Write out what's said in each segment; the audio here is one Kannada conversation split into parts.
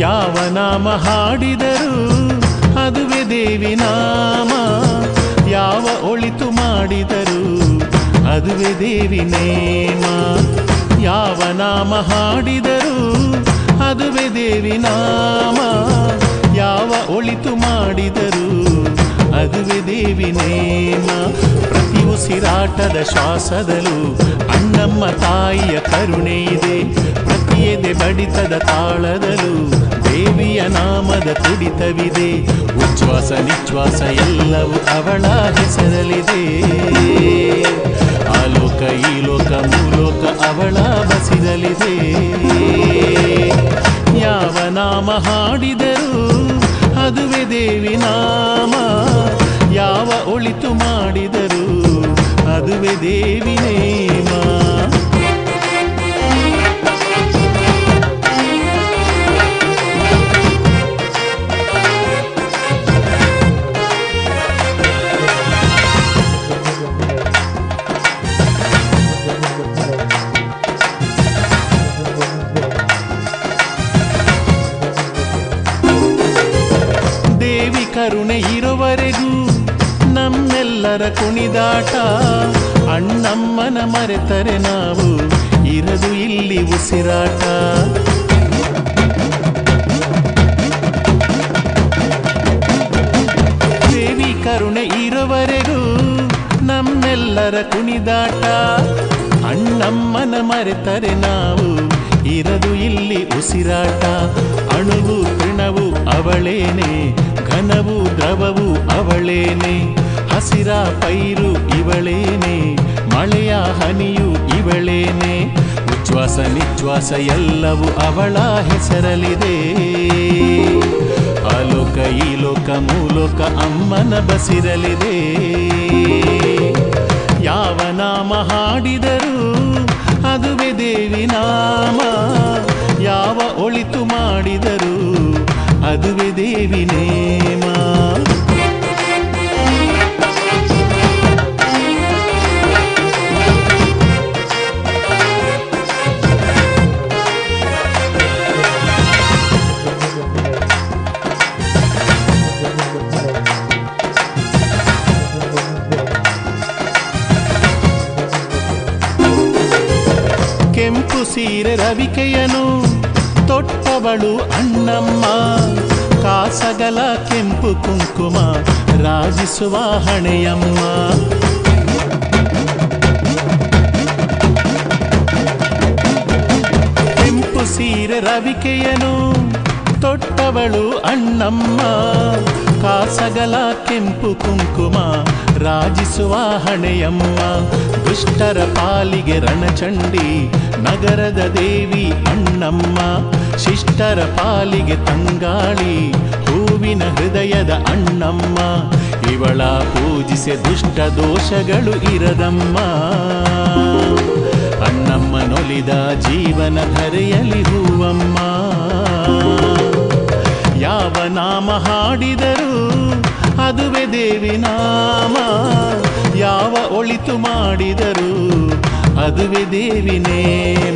ಯಾವ ನಾಮ ಹಾಡಿದರೂ ಅದುವೆ ದೇವಿ ನಾಮ ಯಾವ ಒಳಿತು ಮಾಡಿದರೂ ಅದುವೆ ದೇವಿ ನೇಮ ಯಾವ ನಾಮ ಹಾಡಿದರೂ ಅದುವೆ ದೇವಿ ನಾಮ ಯಾವ ಒಳಿತು ಮಾಡಿದರೂ ಅದುವೆ ದೇವಿ ನೇಮ ಪ್ರತಿ ಉಸಿರಾಟದ ಶ್ವಾಸದಲ್ಲೂ ಅಣ್ಣಮ್ಮ ತಾಯಿಯ ಕರುಣೆ ಇದೆ ಪ್ರತಿ ಎದೆ ಬಡಿತದ ತಾಳದಲ್ಲೂ ದೇವಿಯ ನಾಮದ ತುಡಿತವಿದೆ ಉಚ್ಛ್ವಾಸ ನಿಶ್ವಾಸ ಎಲ್ಲವೂ ಅವಳ ಹೆಸರಲಿದೆ ಆಲೋಕ ಈ ಲೋಕ ಮೂಲೋಕ ಅವಳ ಬಸಿರಲಿದೆ ಯಾವ ನಾಮ ಹಾಡಿದರೂ ಅದುವೆ ದೇವಿ ನಾಮ ಯಾವ ಒಳಿತು ಮಾಡಿದರೂ ಅದುವೆ ದೇವಿ ನೇಮ ದೇವಿ ಕರುಣೆ ಇರುವರೆಗೂ ನಮ್ಮೆಲ್ಲರ ಕುಣಿದಾಟ ಅಣ್ಣಮ್ಮನ ಮರೆತರೆ ನಾವು ಇರದು ಇಲ್ಲಿ ಉಸಿರಾಟ ದೇವಿ ಕರುಣೆ ಇರುವರೆಗೂ ನಮ್ಮೆಲ್ಲರ ಕುಣಿದಾಟ ಅಣ್ಣಮ್ಮನ ಮರೆತರೆ ನಾವು ಇರದು ಇಲ್ಲಿ ಉಸಿರಾಟ ಅಣುವು ತೃಣವು ಅವಳೇನೆ ಘನವು ದ್ರವವು ಅವಳೇನೆ ಹಸಿರ ಪೈರು ಇವಳೇನೆ ಮಳೆಯ ಹನಿಯು ಇವಳೇನೆ ಉಚ್ಛ್ವಾಸ ನಿಶ್ವಾಸ ಎಲ್ಲವೂ ಅವಳ ಹೆಸರಲಿದೆ ಆಲೋಕ ಈ ಲೋಕ ಮೂಲೋಕ ಅಮ್ಮನ ಬಸಿರಲಿದೆ ಯಾವ ನಾಮ ಹಾಡಿದರೂ ಅದುವೆ ದೇವಿ ನಾಮ ಯಾವ ಒಳಿತು ಮಾಡಿದರೂ ಅದುವೆ ದೇವಿ ನೇಮ ಕೆಂಪು ಸೀರೆ ರವಿಕೆಯನು ತೊಟ್ಟವಳು ಅಣ್ಣಮ್ಮ ಕಾಸಗಲ ಕೆಂಪು ಕುಂಕುಮ ರಾಜಿಸುವ ಹಣೆಯಮ್ಮ ಕೆಂಪು ಸೀರೆ ರವಿಕೆಯನು ತೊಟ್ಟವಳು ಅಣ್ಣಮ್ಮ ಕಾಸಗಲ ಕೆಂಪು ಕುಂಕುಮ ರಾಜಿಸುವ ಹಣೆಯಮ್ಮ ದುಷ್ಟರ ಪಾಲಿಗೆ ರಣಚಂಡಿ ನಗರದ ದೇವಿ ಅಣ್ಣಮ್ಮ ಶಿಷ್ಟರ ಪಾಲಿಗೆ ತಂಗಾಳಿ ಹೂವಿನ ಹೃದಯದ ಅಣ್ಣಮ್ಮ ಇವಳ ಪೂಜಿಸೆ ದುಷ್ಟ ದೋಷಗಳು ಇರದಮ್ಮ ಅಣ್ಣಮ್ಮನೊಲಿದ ಜೀವನ ಧರೆಯಲಿ ಹೂವಮ್ಮ ಯಾವ ನಾಮ ಹಾಡಿದರೂ ಅದುವೆ ದೇವಿ ನಾಮ ಯಾವ ಒಳಿತು ಮಾಡಿದರೂ ಅದುವೆ ದೇವಿ ನೇಮ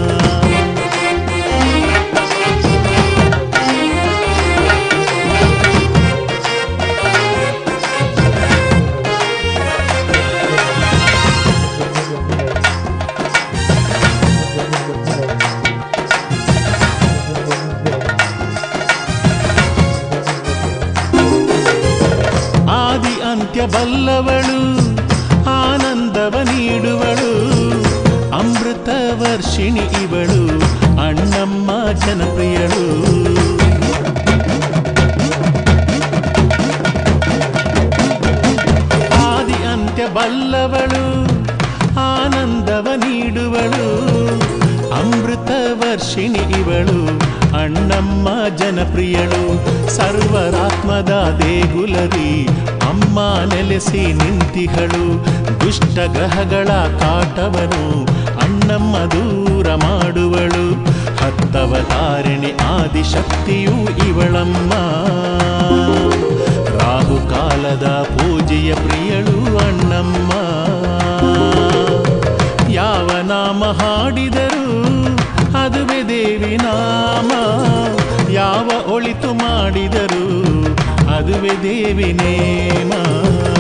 ಆದಿ ಅಂತ್ಯ ಬಲ್ಲವಳು ಆನಂದವ ನೀಡುವಳು ಅಮೃತ ವರ್ಷಿಣಿ ಇವಳು ಅಣ್ಣಮ್ಮ ಜನಪ್ರಿಯಳು ಆದಿ ಅಂತ್ಯ ಬಲ್ಲವಳು ಆನಂದವ ನೀಡುವಳು ಅಮೃತ ವರ್ಷಿಣಿ ಇವಳು ಅಣ್ಣಮ್ಮ ಜನಪ್ರಿಯಳು ಸರ್ವರಾತ್ಮದ ದೇಗುಲದಿ ಅಮ್ಮ ನೆಲೆಸಿ ನಿಂತಿಹಳು ದುಷ್ಟ ಗ್ರಹಗಳ ಕಾಟವನು ಅಣ್ಣಮ್ಮ ದೂರ ಮಾಡುವಳು ಹತ್ತವತಾರಿಣಿ ಆದಿಶಕ್ತಿಯು ಇವಳಮ್ಮ ರಾಹುಕಾಲದ ಪೂಜೆಯ ಪ್ರಿಯಳು ಅಣ್ಣಮ್ಮ ಯಾವ ನಾಮ ಹಾಡಿದರೂ ಅದುವೆ ದೇವಿ ನಾಮ ಯಾವ ಒಳಿತು ಮಾಡಿದರೂ ಅದುವೆ ದೇವಿ ನೇಮ